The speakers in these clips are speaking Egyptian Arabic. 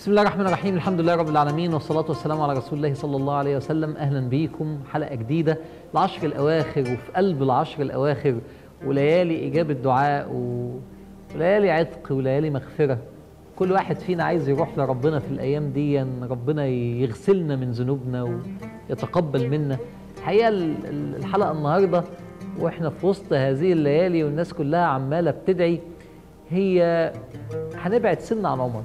بسم الله الرحمن الرحيم الحمد لله رب العالمين والصلاة والسلام على رسول الله صلى الله عليه وسلم أهلا بيكم حلقة جديدة العشر الأواخر وفي قلب العشر الأواخر وليالي إجابة دعاء و... وليالي عتق وليالي مغفرة كل واحد فينا عايز يروح لربنا في الأيام دي إن ربنا يغسلنا من ذنوبنا ويتقبل منا الحقيقة ال- ال- الحلقة النهاردة وإحنا في وسط هذه الليالي والناس كلها عمالة بتدعي هي هنبعد سنة عن عمر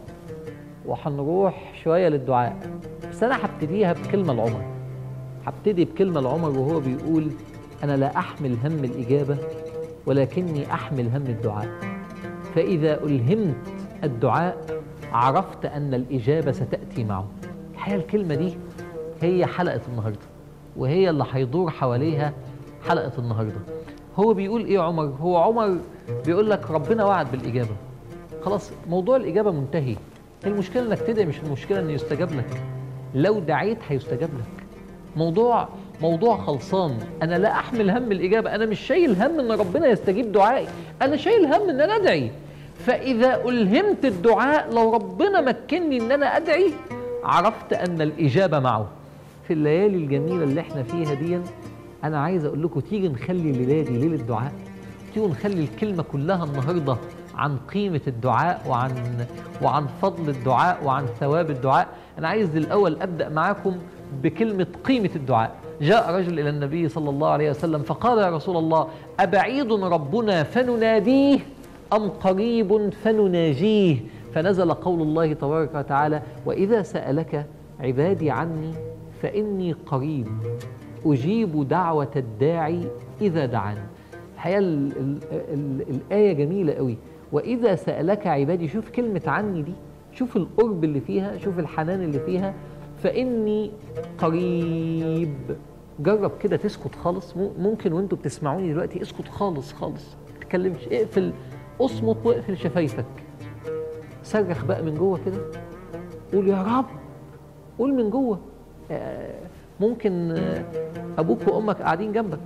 وهنروح شوية للدعاء بس أنا هبتديها بكلمة لعمر هبتدي بكلمة لعمر وهو بيقول أنا لا أحمل هم الإجابة ولكني أحمل هم الدعاء فإذا ألهمت الدعاء عرفت أن الإجابة ستأتي معه الحقيقة الكلمة دي هي حلقة النهاردة وهي اللي هيدور حواليها حلقة النهاردة هو بيقول إيه عمر؟ هو عمر بيقول لك ربنا وعد بالإجابة خلاص موضوع الإجابة منتهي المشكلة إنك تدعي مش المشكلة إن يستجاب لك لو دعيت هيستجاب لك موضوع موضوع خلصان انا لا احمل هم الاجابه انا مش شايل هم ان ربنا يستجيب دعائي انا شايل هم ان انا ادعي فاذا الهمت الدعاء لو ربنا مكنني ان انا ادعي عرفت ان الاجابه معه في الليالي الجميله اللي احنا فيها دي انا عايز اقول لكم تيجي نخلي الليله دي ليله دعاء تيجوا نخلي الكلمه كلها النهارده عن قيمه الدعاء وعن وعن فضل الدعاء وعن ثواب الدعاء انا عايز الاول ابدا معاكم بكلمه قيمه الدعاء جاء رجل الى النبي صلى الله عليه وسلم فقال يا رسول الله ابعيد ربنا فنناديه ام قريب فنناجيه فنزل قول الله تبارك وتعالى واذا سالك عبادي عني فاني قريب اجيب دعوه الداعي اذا دعاني الحقيقه ال- ال- ال- الايه جميله قوي واذا سالك عبادي شوف كلمه عني دي شوف القرب اللي فيها شوف الحنان اللي فيها فاني قريب جرب كده تسكت خالص مم- ممكن وانتوا بتسمعوني دلوقتي اسكت خالص خالص ما تتكلمش اقفل اصمت واقفل شفايفك صرخ بقى من جوه كده قول يا رب قول من جوه آه، ممكن آه، ابوك وامك قاعدين جنبك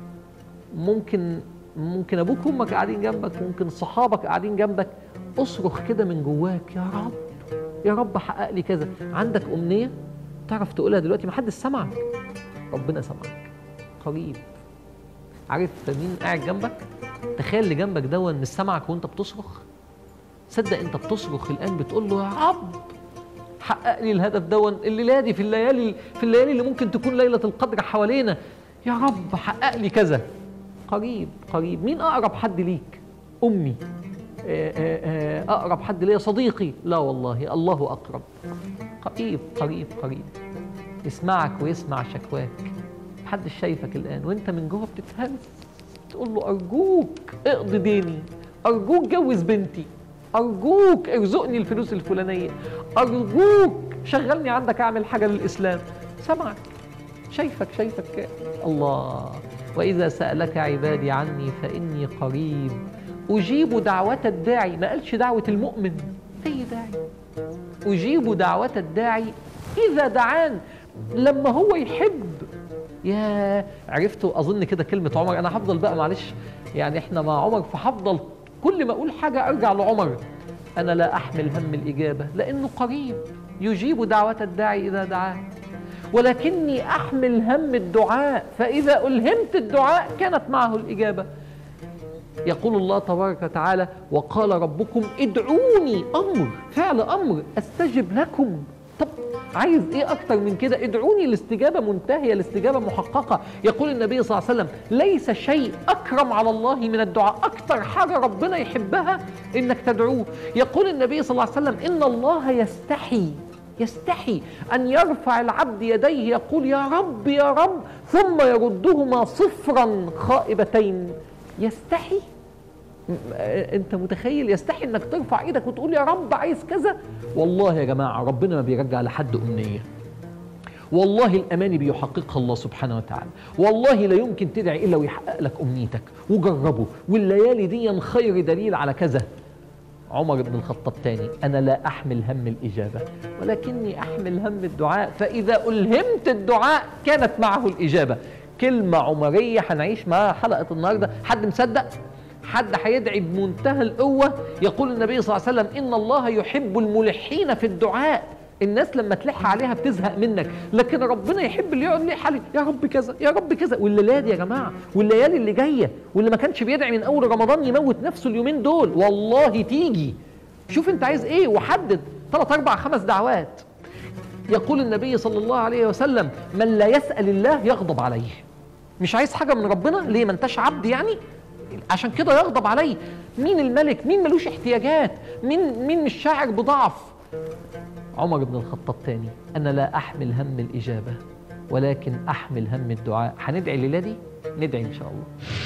ممكن ممكن ابوك وامك قاعدين جنبك ممكن صحابك قاعدين جنبك اصرخ كده من جواك يا رب يا رب حقق لي كذا عندك امنيه تعرف تقولها دلوقتي محدش سمعك ربنا سمعك قريب عارف مين قاعد جنبك تخيل اللي جنبك دون مش سامعك وانت بتصرخ صدق انت بتصرخ الان بتقول له يا رب حقق لي الهدف دون الليله دي في الليالي في الليالي اللي ممكن تكون ليله القدر حوالينا يا رب حقق لي كذا قريب قريب مين اقرب حد ليك امي آه، آه، آه، اقرب حد ليا صديقي لا والله الله اقرب قريب قريب قريب يسمعك ويسمع شكواك محدش شايفك الان وانت من جوه بتتهز تقول له ارجوك اقضي ديني ارجوك جوز بنتي ارجوك ارزقني الفلوس الفلانيه ارجوك شغلني عندك اعمل حاجه للاسلام سمعك شايفك شايفك الله واذا سالك عبادي عني فاني قريب اجيب دعوه الداعي ما قالش دعوه المؤمن اي داعي اجيب دعوه الداعي اذا دعان لما هو يحب يا عرفتوا اظن كده كلمه عمر انا هفضل بقى معلش يعني احنا مع عمر فهفضل كل ما اقول حاجه ارجع لعمر انا لا احمل هم الاجابه لانه قريب يجيب دعوه الداعي اذا دعاه ولكني احمل هم الدعاء فاذا الهمت الدعاء كانت معه الاجابه يقول الله تبارك وتعالى وقال ربكم ادعوني امر فعل امر استجب لكم طب عايز ايه اكتر من كده ادعوني الاستجابه منتهيه الاستجابه محققه يقول النبي صلى الله عليه وسلم ليس شيء اكرم على الله من الدعاء اكتر حاجه ربنا يحبها انك تدعوه يقول النبي صلى الله عليه وسلم ان الله يستحي يستحي ان يرفع العبد يديه يقول يا رب يا رب ثم يردهما صفرا خائبتين يستحي م- آه، انت متخيل يستحي انك ترفع ايدك وتقول يا رب عايز كذا والله يا جماعه ربنا ما بيرجع لحد امنيه والله الاماني بيحققها الله سبحانه وتعالى والله لا يمكن تدعي الا ويحقق لك امنيتك وجربه والليالي دي خير دليل على كذا عمر بن الخطاب تاني أنا لا أحمل هم الإجابة ولكني أحمل هم الدعاء فإذا ألهمت الدعاء كانت معه الإجابة كلمة عمرية هنعيش معاها حلقة النهاردة حد مصدق حد هيدعي بمنتهى القوه يقول النبي صلى الله عليه وسلم ان الله يحب الملحين في الدعاء الناس لما تلح عليها بتزهق منك لكن ربنا يحب اللي يقعد يلح عليه يا رب كذا يا رب كذا والليله دي يا جماعه والليالي اللي جايه واللي ما كانش بيدعي من اول رمضان يموت نفسه اليومين دول والله تيجي شوف انت عايز ايه وحدد ثلاث اربع خمس دعوات يقول النبي صلى الله عليه وسلم من لا يسال الله يغضب عليه مش عايز حاجه من ربنا ليه ما انتش عبد يعني عشان كده يغضب عليه مين الملك مين ملوش احتياجات مين مين مش شاعر بضعف عمر بن الخطاب تاني أنا لا أحمل هم الإجابة ولكن أحمل هم الدعاء هندعي الليلة دي ندعي إن شاء الله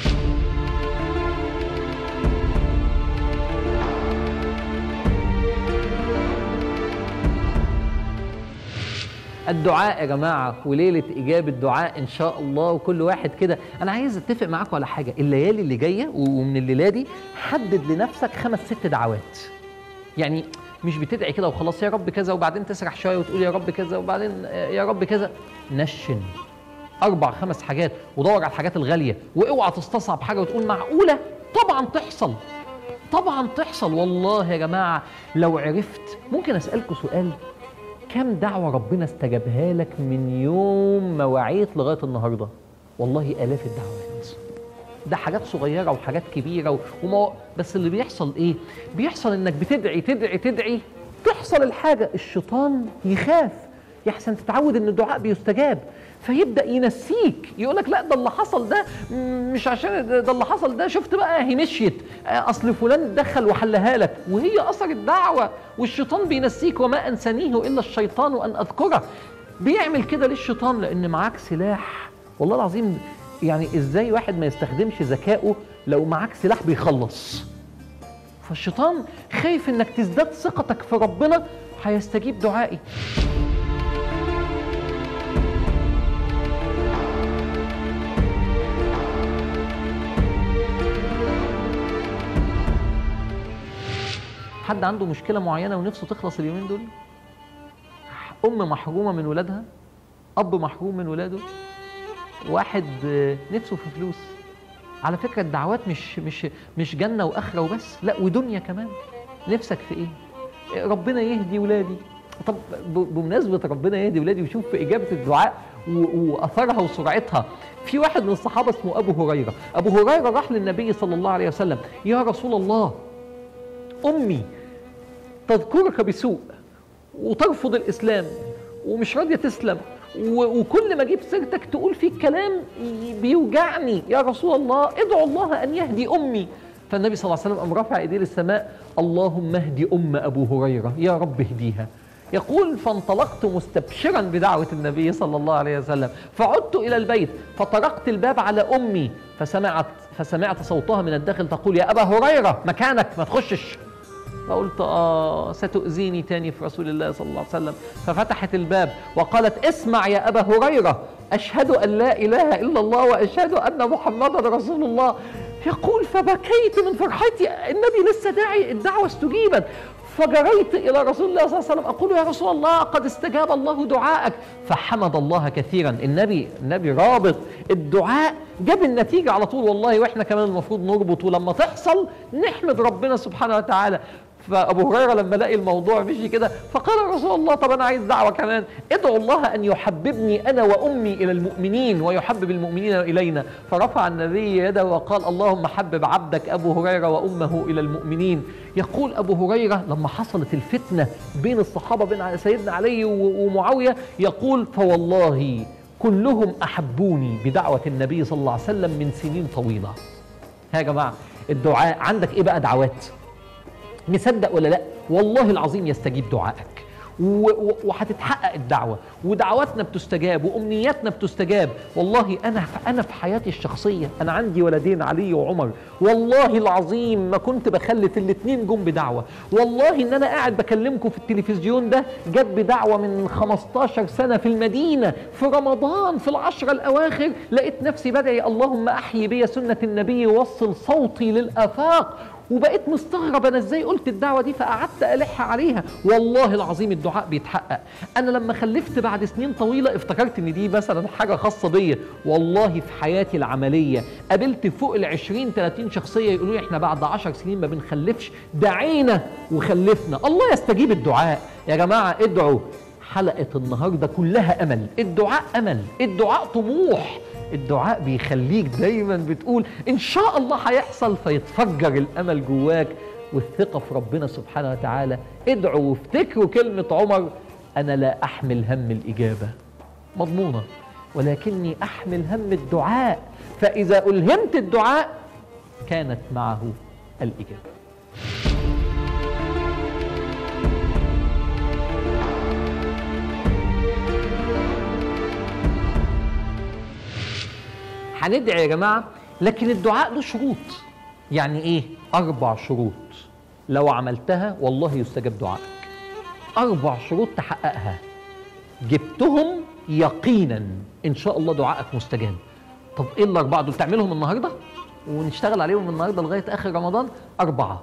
الدعاء يا جماعة وليلة إجابة دعاء إن شاء الله وكل واحد كده أنا عايز أتفق معاكم على حاجة الليالي اللي جاية ومن الليلة دي حدد لنفسك خمس ست دعوات يعني مش بتدعي كده وخلاص يا رب كذا وبعدين تسرح شويه وتقول يا رب كذا وبعدين يا رب كذا نشن اربع خمس حاجات ودور على الحاجات الغاليه واوعى تستصعب حاجه وتقول معقوله طبعا تحصل طبعا تحصل والله يا جماعه لو عرفت ممكن اسالكم سؤال كم دعوه ربنا استجابها لك من يوم ما وعيت لغايه النهارده والله الاف الدعوات ده حاجات صغيره وحاجات كبيره وما بس اللي بيحصل ايه بيحصل انك بتدعي تدعي تدعي تحصل الحاجه الشيطان يخاف يحسن تتعود ان الدعاء بيستجاب فيبدا ينسيك يقول لك لا ده اللي حصل ده مش عشان ده اللي حصل ده شفت بقى هي مشيت اصل فلان اتدخل وحلها لك وهي اثر الدعوه والشيطان بينسيك وما انسانيه الا الشيطان ان اذكره بيعمل كده ليه الشيطان لان معاك سلاح والله العظيم يعني ازاي واحد ما يستخدمش ذكائه لو معاك سلاح بيخلص فالشيطان خايف انك تزداد ثقتك في ربنا هيستجيب دعائي حد عنده مشكله معينه ونفسه تخلص اليومين دول ام محرومه من ولادها اب محروم من ولاده واحد نفسه في فلوس على فكره الدعوات مش مش مش جنه واخره وبس لا ودنيا كمان نفسك في ايه ربنا يهدي ولادي طب بمناسبه ربنا يهدي ولادي وشوف في اجابه الدعاء واثرها وسرعتها في واحد من الصحابه اسمه ابو هريره ابو هريره راح للنبي صلى الله عليه وسلم يا رسول الله امي تذكرك بسوء وترفض الاسلام ومش راضيه تسلم وكل ما اجيب سيرتك تقول فيه كلام بيوجعني يا رسول الله ادعو الله ان يهدي امي فالنبي صلى الله عليه وسلم قام رافع ايديه للسماء اللهم اهدي ام ابو هريره يا رب اهديها يقول فانطلقت مستبشرا بدعوة النبي صلى الله عليه وسلم فعدت إلى البيت فطرقت الباب على أمي فسمعت فسمعت صوتها من الداخل تقول يا أبا هريرة مكانك ما تخشش فقلت آه ستؤذيني تاني في رسول الله صلى الله عليه وسلم ففتحت الباب وقالت اسمع يا أبا هريرة أشهد أن لا إله إلا الله وأشهد أن محمدا رسول الله يقول فبكيت من فرحتي النبي لسه داعي الدعوة استجيبت فجريت إلى رسول الله صلى الله عليه وسلم أقول يا رسول الله قد استجاب الله دعاءك فحمد الله كثيرا النبي النبي رابط الدعاء جاب النتيجة على طول والله وإحنا كمان المفروض نربط ولما تحصل نحمد ربنا سبحانه وتعالى فابو هريره لما لقي الموضوع مشي كده فقال رسول الله طب انا عايز دعوه كمان ادعو الله ان يحببني انا وامي الى المؤمنين ويحبب المؤمنين الينا فرفع النبي يده وقال اللهم حبب عبدك ابو هريره وامه الى المؤمنين يقول ابو هريره لما حصلت الفتنه بين الصحابه بين سيدنا علي ومعاويه يقول فوالله كلهم احبوني بدعوه النبي صلى الله عليه وسلم من سنين طويله يا جماعه الدعاء عندك ايه بقى دعوات مصدق ولا لا والله العظيم يستجيب دعائك وهتتحقق الدعوه ودعواتنا بتستجاب وامنياتنا بتستجاب والله انا انا في حياتي الشخصيه انا عندي ولدين علي وعمر والله العظيم ما كنت بخلف الاثنين جم بدعوه والله ان انا قاعد بكلمكم في التلفزيون ده جت بدعوه من 15 سنه في المدينه في رمضان في العشره الاواخر لقيت نفسي بدعي اللهم احيي بي سنه النبي ووصل صوتي للافاق وبقيت مستغرب انا ازاي قلت الدعوه دي فقعدت الح عليها والله العظيم الدعاء بيتحقق انا لما خلفت بعد سنين طويله افتكرت ان دي مثلا حاجه خاصه بيا والله في حياتي العمليه قابلت فوق ال 20 30 شخصيه يقولوا لي احنا بعد 10 سنين ما بنخلفش دعينا وخلفنا الله يستجيب الدعاء يا جماعه ادعوا حلقه النهارده كلها امل الدعاء امل الدعاء طموح الدعاء بيخليك دايما بتقول ان شاء الله هيحصل فيتفجر الامل جواك والثقه في ربنا سبحانه وتعالى ادعوا وافتكروا كلمه عمر انا لا احمل هم الاجابه مضمونه ولكني احمل هم الدعاء فاذا الهمت الدعاء كانت معه الاجابه هندعي يا جماعه لكن الدعاء له شروط يعني ايه اربع شروط لو عملتها والله يستجاب دعائك اربع شروط تحققها جبتهم يقينا ان شاء الله دعائك مستجاب طب ايه الاربعه دول تعملهم النهارده ونشتغل عليهم النهارده لغايه اخر رمضان اربعه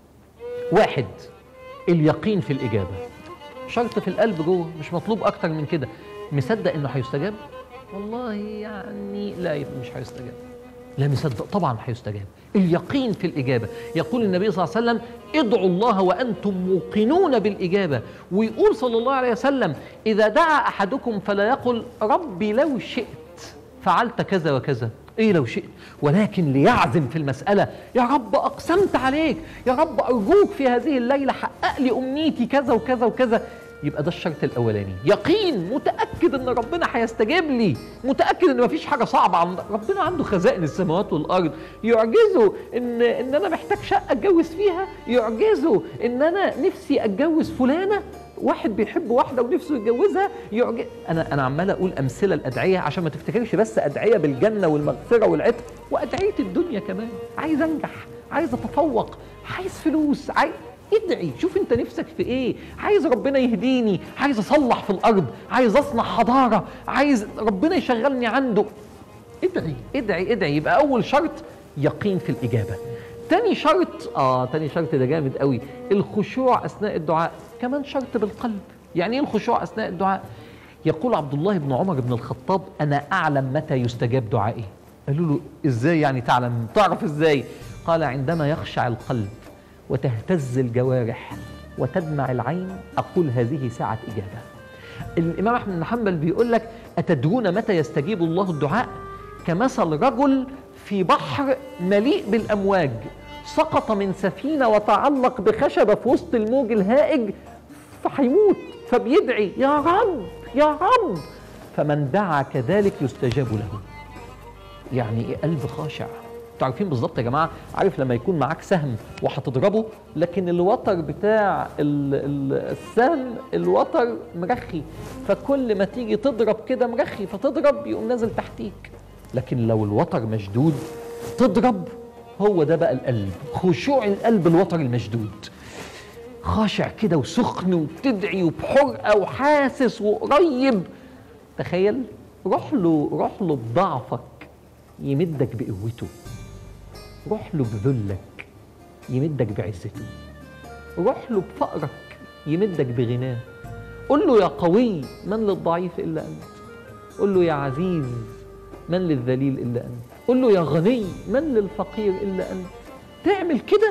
واحد اليقين في الاجابه شرط في القلب جوه مش مطلوب اكتر من كده مصدق انه هيستجاب والله يعني لا مش هيستجاب لا مصدق طبعا هيستجاب اليقين في الإجابة يقول النبي صلى الله عليه وسلم ادعوا الله وأنتم موقنون بالإجابة ويقول صلى الله عليه وسلم إذا دعا أحدكم فلا يقل ربي لو شئت فعلت كذا وكذا ايه لو شئت ولكن ليعزم في المسألة يا رب أقسمت عليك يا رب أرجوك في هذه الليلة حقق لي أمنيتي كذا وكذا وكذا يبقى ده الشرط الاولاني يقين متاكد ان ربنا هيستجيب لي متاكد ان مفيش حاجه صعبه عند ربنا عنده خزائن السماوات والارض يعجزه ان ان انا محتاج شقه اتجوز فيها يعجزه ان انا نفسي اتجوز فلانه واحد بيحب واحده ونفسه يتجوزها يعجز انا انا عمال اقول امثله الادعيه عشان ما تفتكرش بس ادعيه بالجنه والمغفره والعتق وادعيه الدنيا كمان عايز انجح عايز اتفوق عايز فلوس عايز ادعي شوف انت نفسك في ايه عايز ربنا يهديني عايز اصلح في الارض عايز اصنع حضاره عايز ربنا يشغلني عنده ادعي ادعي ادعي يبقى اول شرط يقين في الاجابه تاني شرط اه تاني شرط ده جامد قوي الخشوع اثناء الدعاء كمان شرط بالقلب يعني ايه الخشوع اثناء الدعاء يقول عبد الله بن عمر بن الخطاب انا اعلم متى يستجاب دعائي قالوا له ازاي يعني تعلم تعرف ازاي قال عندما يخشع القلب وتهتز الجوارح وتدمع العين أقول هذه ساعة إجابة الإمام أحمد بن حنبل بيقول لك أتدرون متى يستجيب الله الدعاء كمثل رجل في بحر مليء بالأمواج سقط من سفينة وتعلق بخشبة في وسط الموج الهائج فهيموت فبيدعي يا رب يا رب فمن دعا كذلك يستجاب له يعني قلب خاشع انتوا عارفين بالظبط يا جماعه عارف لما يكون معاك سهم وهتضربه لكن الوتر بتاع ال ال السهم الوتر مرخي فكل ما تيجي تضرب كده مرخي فتضرب يقوم نازل تحتيك لكن لو الوتر مشدود تضرب هو ده بقى القلب خشوع القلب الوتر المشدود خاشع كده وسخن وبتدعي وبحرقه وحاسس وقريب تخيل روح له روح له بضعفك يمدك بقوته روح له بذلك يمدك بعزته روح له بفقرك يمدك بغناه قل له يا قوي من للضعيف الا انت قل له يا عزيز من للذليل الا انت قل له يا غني من للفقير الا انت تعمل كده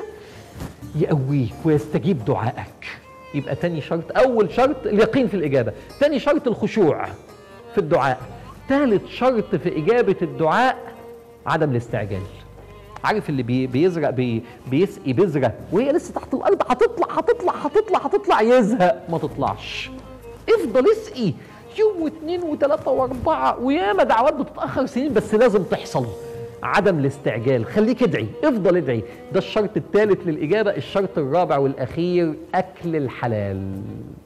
يقويك ويستجيب دعائك يبقى تاني شرط اول شرط اليقين في الاجابه تاني شرط الخشوع في الدعاء ثالث شرط في اجابه الدعاء عدم الاستعجال عارف اللي بي بيزرع بي بيسقي بذره وهي لسه تحت الارض هتطلع هتطلع هتطلع هتطلع يزهق ما تطلعش افضل اسقي يوم واثنين وثلاثه واربعه وياما دعوات بتتاخر سنين بس لازم تحصل عدم الاستعجال خليك ادعي افضل ادعي ده الشرط الثالث للاجابه الشرط الرابع والاخير اكل الحلال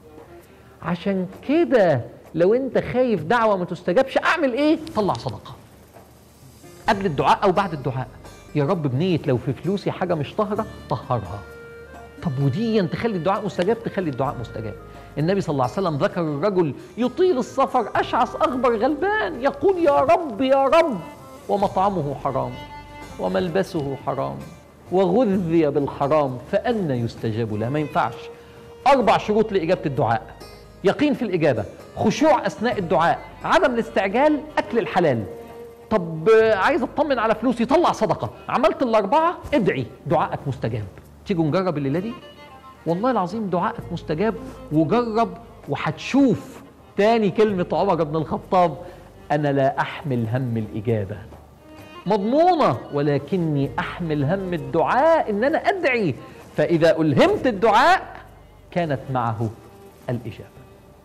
عشان كده لو انت خايف دعوه ما تستجابش اعمل ايه طلع صدقه قبل الدعاء او بعد الدعاء يا رب بنيه لو في فلوسي حاجه مش طاهره طهرها طب ودي تخلي الدعاء مستجاب تخلي الدعاء مستجاب النبي صلى الله عليه وسلم ذكر الرجل يطيل السفر اشعث اغبر غلبان يقول يا رب يا رب ومطعمه حرام وملبسه حرام وغذي بالحرام فأنا يستجاب له ما ينفعش أربع شروط لإجابة الدعاء يقين في الإجابة خشوع أثناء الدعاء عدم الاستعجال أكل الحلال طب آه، عايز اطمن على فلوسي طلع صدقه عملت الاربعه ادعي دعائك مستجاب تيجوا نجرب الليله دي والله العظيم دعائك مستجاب وجرب وهتشوف تاني كلمه عمر بن الخطاب انا لا احمل هم الاجابه مضمونه ولكني احمل هم الدعاء ان انا ادعي فاذا الهمت الدعاء كانت معه الاجابه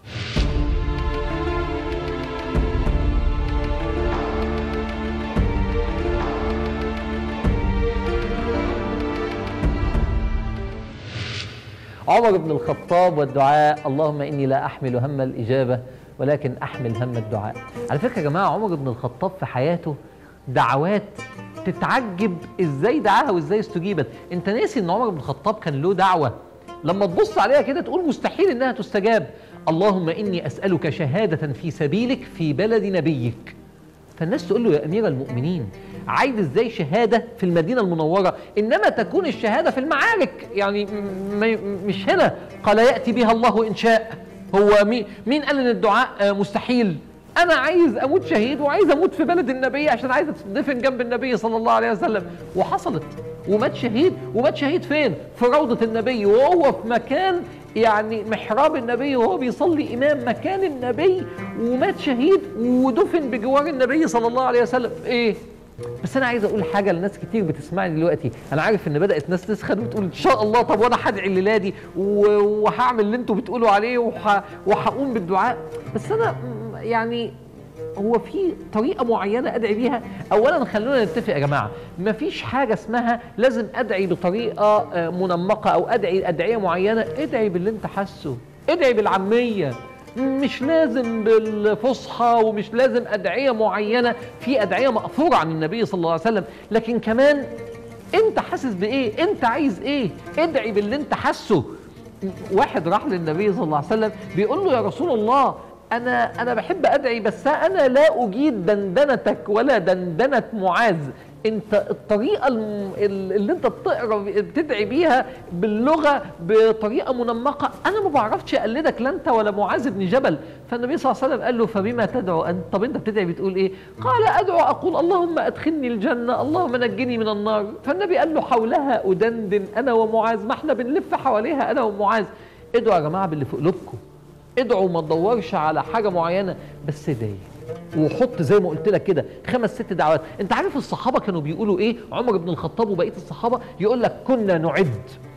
عمر بن الخطاب والدعاء اللهم اني لا احمل هم الاجابه ولكن احمل هم الدعاء على فكره يا جماعه عمر بن الخطاب في حياته دعوات تتعجب ازاي دعاها وازاي استجيبت انت ناسي ان عمر بن الخطاب كان له دعوه لما تبص عليها كده تقول مستحيل انها تستجاب اللهم اني اسالك شهاده في سبيلك في بلد نبيك فالناس تقول له يا امير المؤمنين عايز ازاي شهاده في المدينه المنوره انما تكون الشهاده في المعارك يعني م- م- مش هنا قال ياتي بها الله ان شاء هو مين مين قال ان الدعاء آه، مستحيل انا عايز اموت شهيد وعايز اموت في بلد النبي عشان عايز اتدفن جنب النبي صلى الله عليه وسلم وحصلت ومات شهيد ومات شهيد فين في روضه النبي وهو في مكان يعني محراب النبي وهو بيصلي امام مكان النبي ومات شهيد ودفن بجوار النبي صلى الله عليه وسلم ايه بس انا عايز اقول حاجه لناس كتير بتسمعني دلوقتي انا عارف ان بدات ناس تسخن وتقول ان شاء الله طب وانا هدعي الليله دي و- وهعمل اللي انتوا بتقولوا عليه وح... وهقوم بالدعاء بس انا م- يعني هو في طريقه معينه ادعي بيها اولا خلونا نتفق يا جماعه مفيش حاجه اسمها لازم ادعي بطريقه آه، منمقه او ادعي ادعيه معينه ادعي باللي انت حاسه ادعي بالعاميه مش لازم بالفصحى ومش لازم ادعيه معينه في ادعيه ماثوره عن النبي صلى الله عليه وسلم لكن كمان انت حاسس بايه انت عايز ايه ادعي باللي انت حاسه واحد راح للنبي صلى الله عليه وسلم بيقول له يا رسول الله انا انا بحب ادعي بس انا لا اجيد دندنتك ولا دندنه معاذ انت الطريقه الم- ال- اللي انت بتقرا بتدعي بيها باللغه بطريقه منمقه انا ما بعرفش اقلدك لا انت ولا معاذ بن جبل فالنبي صلى الله عليه وسلم قال له فبما تدعو انت طب انت بتدعي بتقول ايه قال ادعو اقول اللهم ادخلني الجنه اللهم نجني من النار فالنبي قال له حولها ادندن انا ومعاذ ما احنا بنلف حواليها انا ومعاذ ادعوا يا جماعه باللي في قلوبكم ادعوا ما تدورش على حاجه معينه بس ادعي وحط زي ما قلت لك كده خمس ست دعوات انت عارف الصحابه كانوا بيقولوا ايه عمر بن الخطاب وبقيه الصحابه يقول لك كنا نعد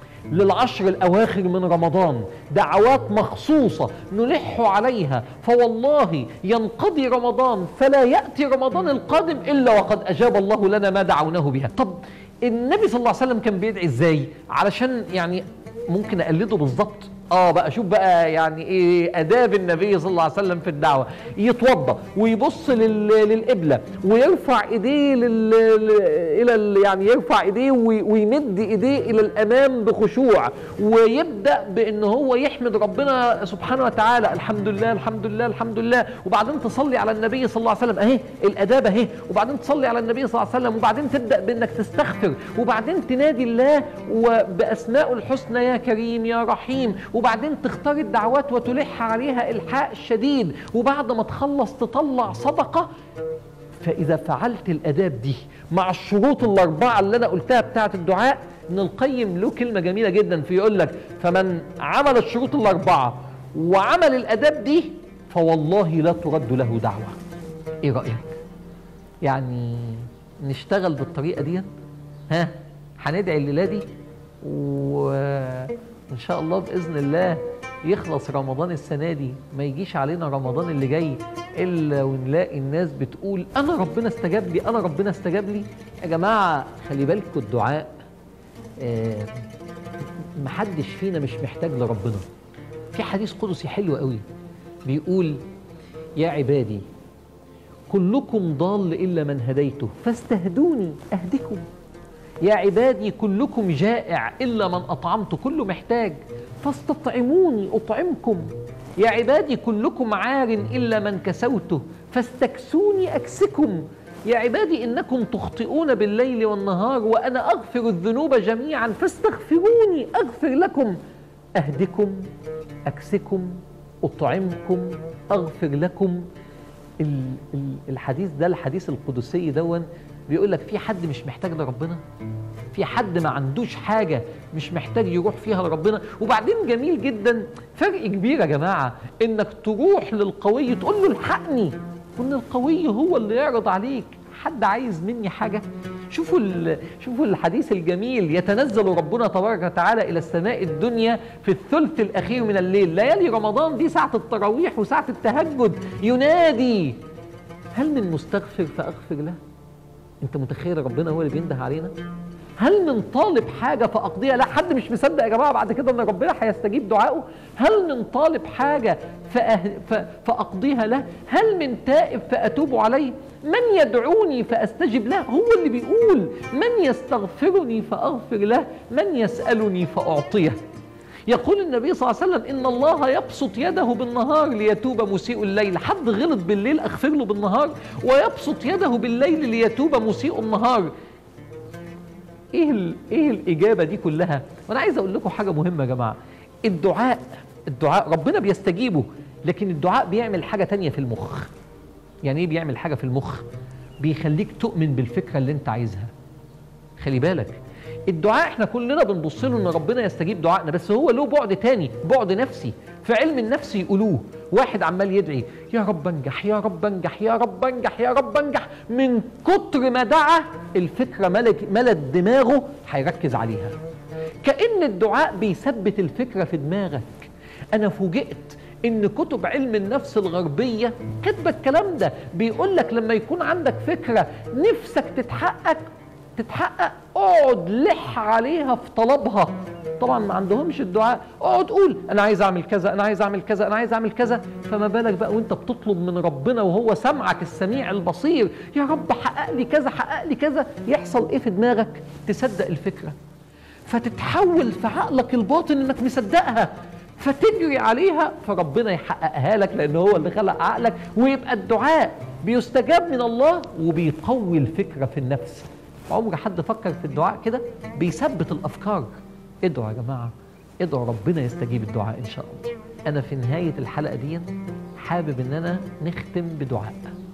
للعشر الاواخر من رمضان دعوات مخصوصه نلح عليها فوالله ينقضي رمضان فلا ياتي رمضان القادم الا وقد اجاب الله لنا ما دعوناه بها طب النبي صلى الله عليه وسلم كان بيدعي ازاي علشان يعني ممكن اقلده بالظبط اه بقى شوف بقى يعني ايه اداب النبي صلى الله عليه وسلم في الدعوه يتوضا ويبص لل... للقبله ويرفع ايديه لل... ل- الى ال... يعني يرفع ايديه وي... ويمد ايديه الى الامام بخشوع ويبدا بان هو يحمد ربنا سبحانه وتعالى الحمد لله الحمد لله الحمد لله وبعدين تصلي على النبي صلى الله عليه وسلم اهي الاداب اهي وبعدين تصلي على النبي صلى الله عليه وسلم وبعدين تبدا بانك تستغفر وبعدين تنادي الله وباسماء الحسنى يا كريم يا رحيم وبعدين تختار الدعوات وتلح عليها الحاء شديد وبعد ما تخلص تطلع صدقه فإذا فعلت الآداب دي مع الشروط الأربعة اللي أنا قلتها بتاعة الدعاء ابن القيم له كلمة جميلة جدا في يقول لك فمن عمل الشروط الأربعة وعمل الآداب دي فوالله لا ترد له دعوة إيه رأيك؟ يعني نشتغل بالطريقة دي ها هندعي الليلة دي وإن شاء الله بإذن الله يخلص رمضان السنة دي ما يجيش علينا رمضان اللي جاي إلا ونلاقي الناس بتقول أنا ربنا استجاب لي أنا ربنا استجاب لي يا جماعة خلي بالكم الدعاء آه، محدش فينا مش محتاج لربنا في حديث قدسي حلو قوي بيقول يا عبادي كلكم ضال إلا من هديته فاستهدوني أهدكم يا عبادي كلكم جائع إلا من أطعمت كله محتاج فاستطعموني أطعمكم يا عبادي كلكم عار إلا من كسوته فاستكسوني أكسكم يا عبادي إنكم تخطئون بالليل والنهار وأنا أغفر الذنوب جميعا فاستغفروني أغفر لكم أهدكم أكسكم أطعمكم أغفر لكم ال- ال- الحديث ده الحديث القدسي دون بيقول لك في حد مش محتاج لربنا في حد ما عندوش حاجة مش محتاج يروح فيها لربنا وبعدين جميل جدا فرق كبير يا جماعة انك تروح للقوي تقول له الحقني وان القوي هو اللي يعرض عليك حد عايز مني حاجة شوفوا ال- شوفوا الحديث الجميل يتنزل ربنا تبارك وتعالى إلى السماء الدنيا في الثلث الأخير من الليل ليالي رمضان دي ساعة التراويح وساعة التهجد ينادي هل من مستغفر فأغفر له انت متخيل ربنا هو اللي بينده علينا هل من طالب حاجه فاقضيها لا حد مش مصدق يا جماعه بعد كده ان ربنا هيستجيب دعائه هل من طالب حاجه فأه... ف... فاقضيها له هل من تائب فاتوب عليه من يدعوني فاستجب له هو اللي بيقول من يستغفرني فاغفر له من يسالني فاعطيه يقول النبي صلى الله عليه وسلم ان الله يبسط يده بالنهار ليتوب مسيء الليل حد غلط بالليل اغفر له بالنهار ويبسط يده بالليل ليتوب مسيء النهار ايه ال- ايه الاجابه دي كلها وانا عايز اقول لكم حاجه مهمه يا جماعه الدعاء الدعاء ربنا بيستجيبه لكن الدعاء بيعمل حاجه تانية في المخ يعني ايه بيعمل حاجه في المخ بيخليك تؤمن بالفكره اللي انت عايزها خلي بالك الدعاء احنا كلنا بنبص له ان ربنا يستجيب دعائنا بس هو له بعد تاني بعد نفسي في علم النفس يقولوه واحد عمال يدعي يا رب انجح يا رب انجح يا رب انجح يا رب انجح من كتر ما دعا الفكره ملك ملت دماغه هيركز عليها كأن الدعاء بيثبت الفكره في دماغك انا فوجئت ان كتب علم النفس الغربيه كاتبه الكلام ده بيقول لك لما يكون عندك فكره نفسك تتحقق تتحقق اقعد لح عليها في طلبها طبعا ما عندهمش الدعاء اقعد قول انا عايز اعمل كذا انا عايز اعمل كذا انا عايز اعمل كذا فما بالك بقى وانت بتطلب من ربنا وهو سمعك السميع البصير يا رب حقق لي كذا حقق لي كذا يحصل ايه في دماغك تصدق الفكره فتتحول في عقلك الباطن انك مصدقها فتجري عليها فربنا يحققها لك لان هو اللي خلق عقلك ويبقى الدعاء بيستجاب من الله وبيقوي الفكره في النفس عمر حد فكر في الدعاء كده بيثبت الافكار ادعوا يا جماعه ادعوا ربنا يستجيب الدعاء ان شاء الله انا في نهايه الحلقه دي حابب ان انا نختم بدعاء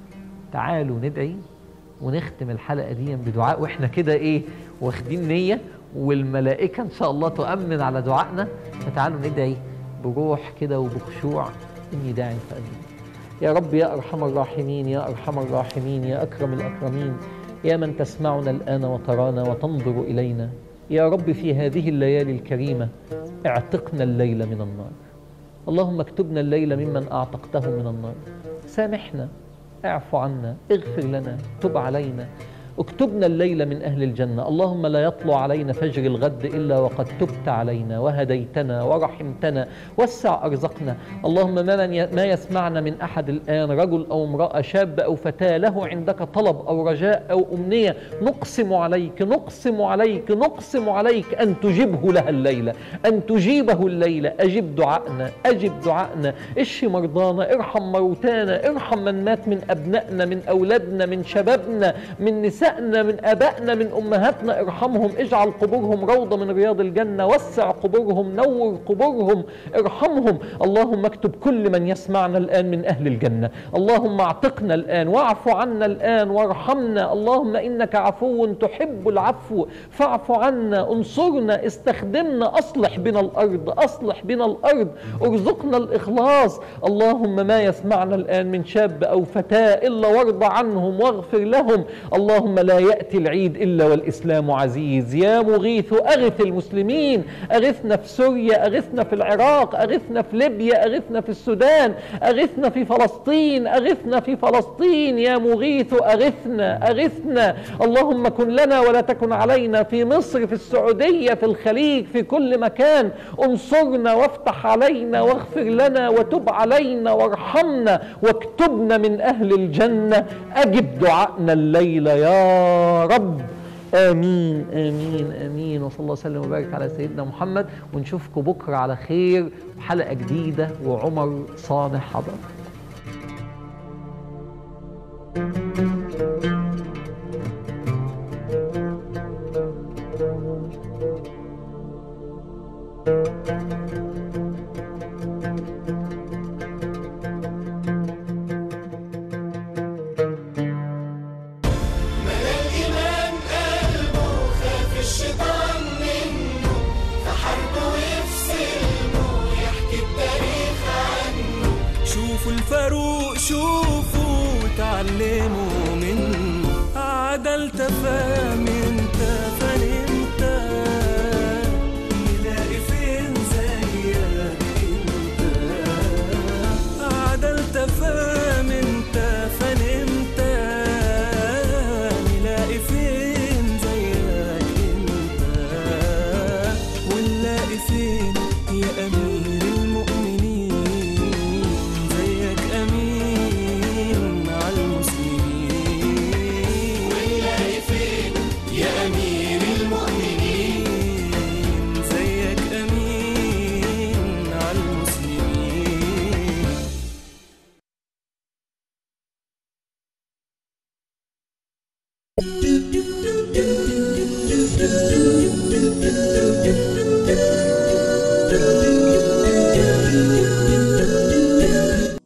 تعالوا ندعي ونختم الحلقه دي بدعاء واحنا كده ايه واخدين نيه والملائكه ان شاء الله تؤمن على دعائنا فتعالوا ندعي بروح كده وبخشوع اني داعي فامين يا رب يا ارحم الراحمين يا ارحم الراحمين يا اكرم الاكرمين يا من تسمعنا الان وترانا وتنظر الينا يا رب في هذه الليالي الكريمه اعتقنا الليل من النار اللهم اكتبنا الليل ممن اعتقته من النار سامحنا اعف عنا اغفر لنا تب علينا اكتبنا الليل من أهل الجنة اللهم لا يطلع علينا فجر الغد إلا وقد تبت علينا وهديتنا ورحمتنا وسع أرزقنا اللهم ما, من ي... ما يسمعنا من أحد الآن رجل أو امرأة شاب أو فتاة له عندك طلب أو رجاء أو أمنية نقسم عليك نقسم عليك نقسم عليك أن تجبه لها الليلة أن تجيبه الليلة أجب دعائنا أجب دعائنا اشف مرضانا ارحم موتانا ارحم من مات من أبنائنا من أولادنا من شبابنا من نسائنا من آبائنا من أمهاتنا ارحمهم اجعل قبورهم روضة من رياض الجنة وسع قبورهم نور قبورهم ارحمهم اللهم اكتب كل من يسمعنا الآن من أهل الجنة اللهم اعتقنا الآن واعف عنا الآن وارحمنا اللهم إنك عفو تحب العفو فاعف عنا انصرنا استخدمنا أصلح بنا الأرض أصلح بنا الأرض ارزقنا الإخلاص اللهم ما يسمعنا الآن من شاب أو فتاة إلا وارض عنهم واغفر لهم اللهم لا يأتي العيد إلا والإسلام عزيز يا مغيث أغث المسلمين أغثنا في سوريا أغثنا في العراق أغثنا في ليبيا أغثنا في السودان أغثنا في فلسطين أغثنا في فلسطين يا مغيث أغثنا أغثنا اللهم كن لنا ولا تكن علينا في مصر في السعودية في الخليج في كل مكان انصرنا وافتح علينا واغفر لنا وتب علينا وارحمنا واكتبنا من أهل الجنة أجب دعائنا الليلة يا رب امين امين امين وصلى الله وسلم وبارك على سيدنا محمد ونشوفكم بكره على خير وحلقه جديده وعمر صالح حضر مؤمن عدلت فمنت فنمت نلاقي فين زيك انت عدلت فمنت فنمت نلاقي فين زيك انت ونلاقي فين يا امير المؤمنين زيك امين على المسلمين ونلاقي فين يا امير المؤمنين زيك امين على المسلمين do